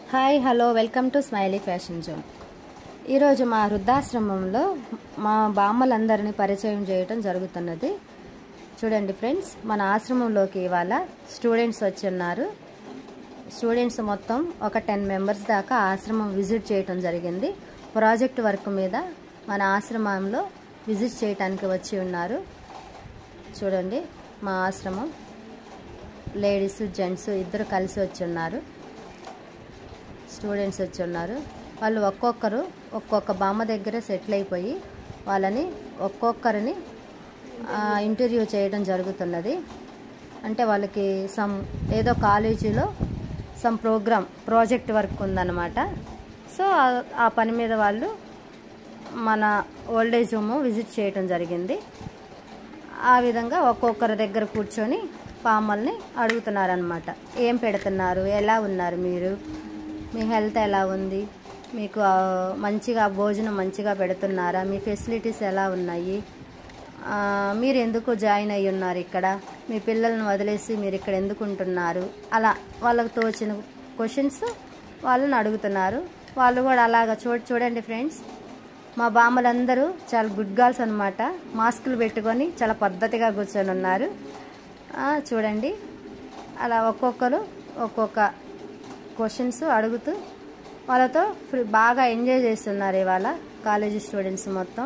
hi hello welcome to smiley fashion zone ఈరోజు మా వృద్ధాశ్రమంలో మా బామ్మలందరినీ పరిచయం చేయటం జరుగుతున్నది చూడండి ఫ్రెండ్స్ మన ఆశ్రమంలోకి ఇవాళ స్టూడెంట్స్ వచ్చి ఉన్నారు స్టూడెంట్స్ మొత్తం ఒక టెన్ మెంబర్స్ దాకా ఆశ్రమం విజిట్ చేయటం జరిగింది ప్రాజెక్ట్ వర్క్ మీద మన ఆశ్రమంలో విజిట్ చేయటానికి వచ్చి ఉన్నారు చూడండి మా ఆశ్రమం లేడీస్ జెంట్స్ ఇద్దరు కలిసి వచ్చి ఉన్నారు స్టూడెంట్స్ వచ్చి ఉన్నారు వాళ్ళు ఒక్కొక్కరు ఒక్కొక్క బామ్మ దగ్గర సెటిల్ అయిపోయి వాళ్ళని ఒక్కొక్కరిని ఇంటర్వ్యూ చేయడం జరుగుతున్నది అంటే వాళ్ళకి సమ్ ఏదో కాలేజీలో సమ్ ప్రోగ్రామ్ ప్రాజెక్ట్ వర్క్ ఉందన్నమాట సో ఆ- ఆ పని మీద వాళ్ళు మన ఓల్డేజ్ హోమ్ విజిట్ చేయడం జరిగింది ఆ విధంగా ఒక్కొక్కరి దగ్గర కూర్చొని పామల్ని అడుగుతున్నారనమాట ఏం పెడుతున్నారు ఎలా ఉన్నారు మీరు మీ హెల్త్ ఎలా ఉంది మీకు ఆ, మంచిగా భోజనం మంచిగా పెడుతున్నారా మీ ఫెసిలిటీస్ ఎలా ఉన్నాయి ఆ, మీరు ఎందుకు జాయిన్ అయ్యి ఉన్నారు ఇక్కడ మీ పిల్లల్ని వదిలేసి మీరు ఇక్కడ ఎందుకు ఉంటున్నారు అలా వాళ్ళకు తోచిన క్వశ్చన్స్ వాళ్ళని అడుగుతున్నారు వాళ్ళు కూడా అలాగా చూ చూడండి ఫ్రెండ్స్ మా బామ్మలందరూ చాలా గుడ్ గర్ల్స్ అనమాట మాస్కులు పెట్టుకొని చాలా పద్ధతిగా కూర్చొని ఉన్నారు ఆ, చూడండి అలా ఒక్కొక్కరు ఒక్కొక్క క్వశ్చన్స్ అడుగుతూ వాళ్ళతో ఫ్రీ బాగా ఎంజాయ్ చేస్తున్నారు ఇవాళ కాలేజీ స్టూడెంట్స్ మొత్తం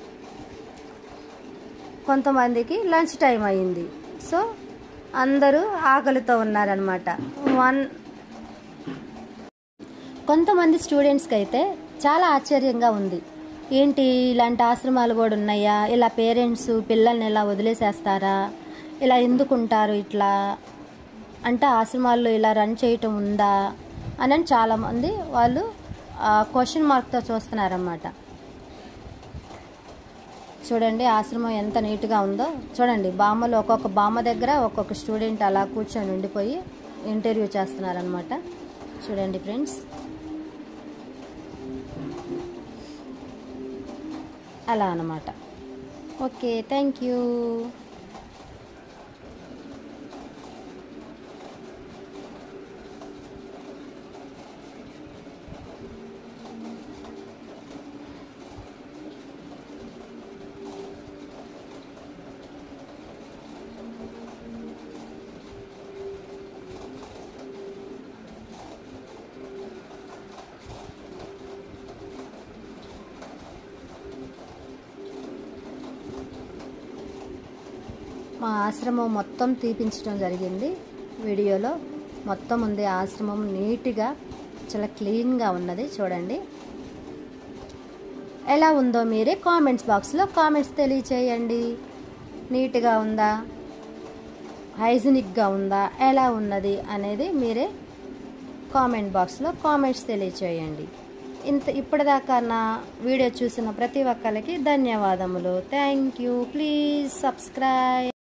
కొంతమందికి లంచ్ టైం అయింది సో అందరూ ఆకలితో ఉన్నారనమాట వన్ కొంతమంది స్టూడెంట్స్కి అయితే చాలా ఆశ్చర్యంగా ఉంది ఏంటి ఇలాంటి ఆశ్రమాలు కూడా ఉన్నాయా ఇలా పేరెంట్స్ పిల్లల్ని ఇలా వదిలేసేస్తారా ఇలా ఎందుకు ఉంటారు ఇట్లా అంటే ఆశ్రమాల్లో ఇలా రన్ చేయటం ఉందా అని చాలామంది వాళ్ళు క్వశ్చన్ మార్క్తో చూస్తున్నారన్నమాట చూడండి ఆశ్రమం ఎంత నీట్గా ఉందో చూడండి బామ్మలు ఒక్కొక్క బామ్మ దగ్గర ఒక్కొక్క స్టూడెంట్ అలా కూర్చొని ఉండిపోయి ఇంటర్వ్యూ చేస్తున్నారనమాట చూడండి ఫ్రెండ్స్ అలా అనమాట ఓకే థ్యాంక్ యూ మా ఆశ్రమం మొత్తం తీపించడం జరిగింది వీడియోలో మొత్తం ఉంది ఆశ్రమం నీట్గా చాలా క్లీన్గా ఉన్నది చూడండి ఎలా ఉందో మీరే కామెంట్స్ బాక్స్లో కామెంట్స్ తెలియచేయండి నీట్గా ఉందా హైజీనిక్గా ఉందా ఎలా ఉన్నది అనేది మీరే కామెంట్ బాక్స్లో కామెంట్స్ తెలియచేయండి ఇంత ఇప్పటిదాకా నా వీడియో చూసిన ప్రతి ఒక్కరికి ధన్యవాదములు థ్యాంక్ యూ ప్లీజ్ సబ్స్క్రైబ్